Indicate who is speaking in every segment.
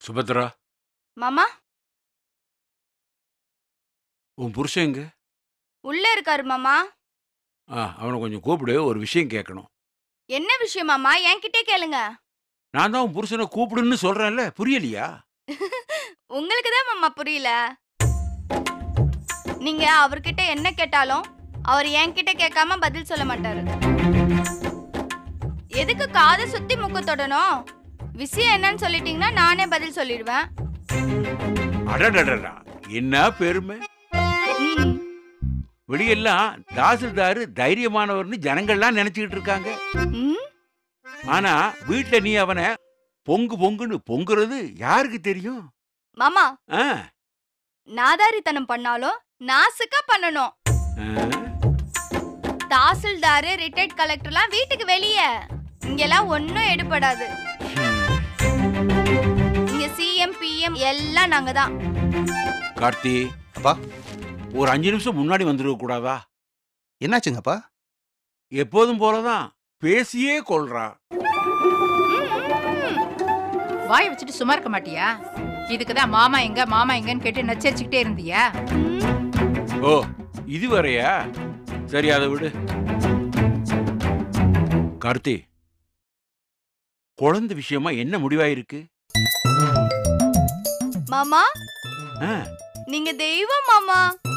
Speaker 1: சுபத்ரா
Speaker 2: மாமா
Speaker 1: உன் புருஷன் எங்க
Speaker 2: உள்ள இருக்காரு மாமா
Speaker 1: ஆ அவனை கொஞ்சம் கூப்பிடு ஒரு விஷயம் கேட்கணும்
Speaker 2: என்ன விஷயம் மாமா என்கிட்டே கேளுங்க
Speaker 1: நான் தான் உன் புருஷனை கூப்பிடுன்னு சொல்றேன்ல புரியலையா
Speaker 2: உங்களுக்கு தான் மாமா புரியல நீங்க அவர்கிட்ட என்ன கேட்டாலும் அவர் என்கிட்ட கேட்காம பதில் சொல்ல மாட்டாரு எதுக்கு காதை சுத்தி முக்க தொடணும் விஷயம் என்னன்னு சொல்லிட்டீங்கன்னா நானே பதில் சொல்லிடுவேன்
Speaker 1: அடடடடா என்ன பெருமை
Speaker 2: ம்,
Speaker 1: வெளியெல்லாம் தாசில்தாரு தைரியமானவர்னு ஜனங்கள்லாம் நினைச்சுக்கிட்டு இருக்காங்க
Speaker 2: ம்,
Speaker 1: ஆனா வீட்ல நீ அவனை பொங்கு பொங்குன்னு பொங்குறது யாருக்கு தெரியும்
Speaker 2: மாமா
Speaker 1: ஆ,
Speaker 2: நாதாரித்தனம் பண்ணாலும் நாசுக்கா பண்ணணும்
Speaker 1: ஆ,
Speaker 2: தாசில்தாரு ரிட்டையர்ட் கலெக்டர்லாம் வீட்டுக்கு வெளியே இங்கெல்லாம் ஒன்றும் எடுபடாது இங்க சிஎம் பிஎம் எல்லாம் நாங்க தான்
Speaker 1: கார்த்தி
Speaker 3: அப்பா.
Speaker 1: ஒரு அஞ்சு நிமிஷம் முன்னாடி வந்துருக்க கூடாதா
Speaker 3: என்னாச்சுங்கப்பா
Speaker 1: எப்போதும் போலதான் பேசியே கொள்றா
Speaker 4: வாய் வச்சுட்டு சும்மா இருக்க மாட்டியா இதுக்கு தான் மாமா எங்க மாமா எங்கன்னு கேட்டு நச்சரிச்சுக்கிட்டே இருந்தியா
Speaker 1: ஓ இது வரையா சரி அதை விடு கார்த்தி குழந்தை விஷயமா என்ன முடிவாயிருக்கு
Speaker 2: மாமா
Speaker 1: ஆ,
Speaker 2: நீங்க தெய்வம் மாமா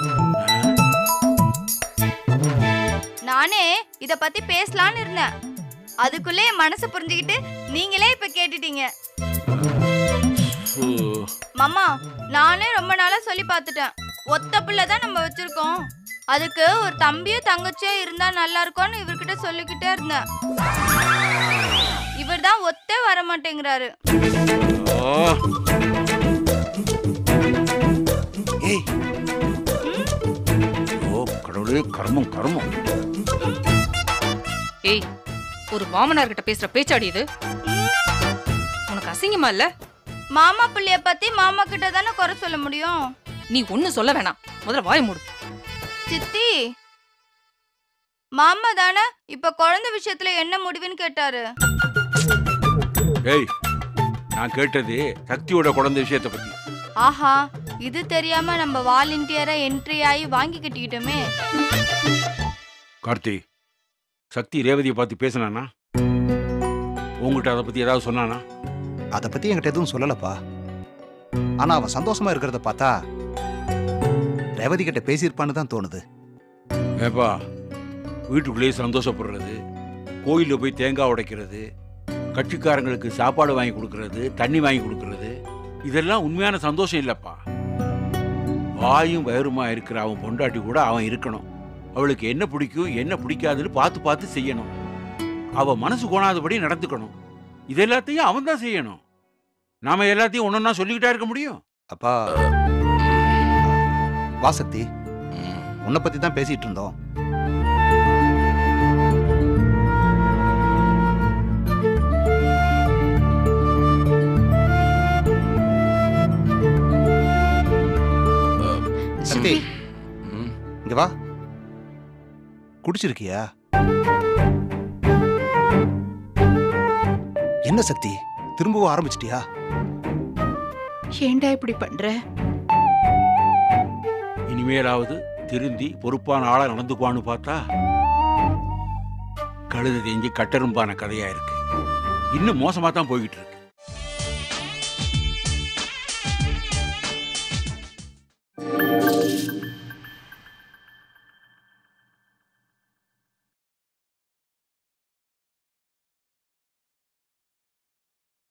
Speaker 2: நானே இத பத்தி பேசலாம்னு இருந்தேன் அதுக்குள்ளே என் மனசை புரிஞ்சுக்கிட்டு நீங்களே இப்ப கேட்டுட்டீங்க
Speaker 1: ஓ,
Speaker 2: மாமா நானே ரொம்ப நாளா சொல்லி பார்த்துட்டேன் ஒத்த பிள்ளை தான் நம்ம வச்சிருக்கோம் அதுக்கு ஒரு தம்பியோ தங்கச்சியோ இருந்தா நல்லா இருக்கும்னு இவர்கிட்ட சொல்லிக்கிட்டே இருந்தேன் இவர் தான் ஒத்தே வர மாட்டேங்கிறாரு
Speaker 1: ஓ,
Speaker 3: ஏய்
Speaker 1: ஓ கடவுளே கர்மம் கர்மம்
Speaker 5: ஏய் ஒரு மாமனார் கிட்ட பேசுற பேச்சாடி இது உனக்கு அசிங்கமா இல்ல
Speaker 2: மாமா பிள்ளைய பத்தி மாமா கிட்ட தானே குறை சொல்ல முடியும்
Speaker 5: நீ ஒண்ணும் சொல்ல வேணாம் முதல்ல வாய மூடு
Speaker 2: சித்தி மாமா தானே இப்ப குழந்தை விஷயத்துல என்ன முடிவுன்னு கேட்டாரு
Speaker 1: ஏய் நான் கேட்டது சக்தியோட குழந்தை விஷயத்தை பத்தி
Speaker 2: ஆஹா இது தெரியாம நம்ம வாலண்டியரா என்ட்ரி ஆகி வாங்கி கட்டிக்கிட்டோமே
Speaker 1: கார்த்தி சக்தி ரேவதியை பார்த்து பேசினானா உங்ககிட்ட அதை பத்தி ஏதாவது சொன்னானா
Speaker 3: அதை பத்தி என்கிட்ட எதுவும் சொல்லலப்பா ஆனா அவன் சந்தோஷமா இருக்கிறத பார்த்தா ரேவதி கிட்ட பேசியிருப்பான்னு தான் தோணுது
Speaker 1: ஏப்பா வீட்டுக்குள்ளேயே சந்தோஷப்படுறது கோயிலில் போய் தேங்காய் உடைக்கிறது கட்சிக்காரங்களுக்கு சாப்பாடு வாங்கி கொடுக்கறது தண்ணி வாங்கி கொடுக்கறது இதெல்லாம் உண்மையான சந்தோஷம் இல்லைப்பா வாயும் வயிறுமா இருக்கிற அவன் பொண்டாட்டி கூட அவன் இருக்கணும் அவளுக்கு என்ன பிடிக்கும் என்ன பிடிக்காதுன்னு பார்த்து பார்த்து செய்யணும் அவ மனசு கோணாதபடி நடந்துக்கணும் இது எல்லாத்தையும் அவன் தான் செய்யணும் நாம எல்லாத்தையும் ஒன்னொன்னா சொல்லிக்கிட்டா இருக்க முடியும்
Speaker 3: அப்பா வாசக்தி உன்னை பத்தி தான் பேசிட்டு இருந்தோம் சக்தி இங்க வா குடிச்சிருக்கியா என்ன சக்தி திரும்பவும் ஆரம்பிச்சிட்டியா
Speaker 4: ஏன்டா இப்படி பண்ற
Speaker 1: இனிமேலாவது திருந்தி பொறுப்பான ஆளா நடந்துக்குவான்னு பார்த்தா கழுது தேஞ்சி கட்டெரும்பான கதையா இருக்கு இன்னும் மோசமா தான் போய்கிட்டு இருக்கு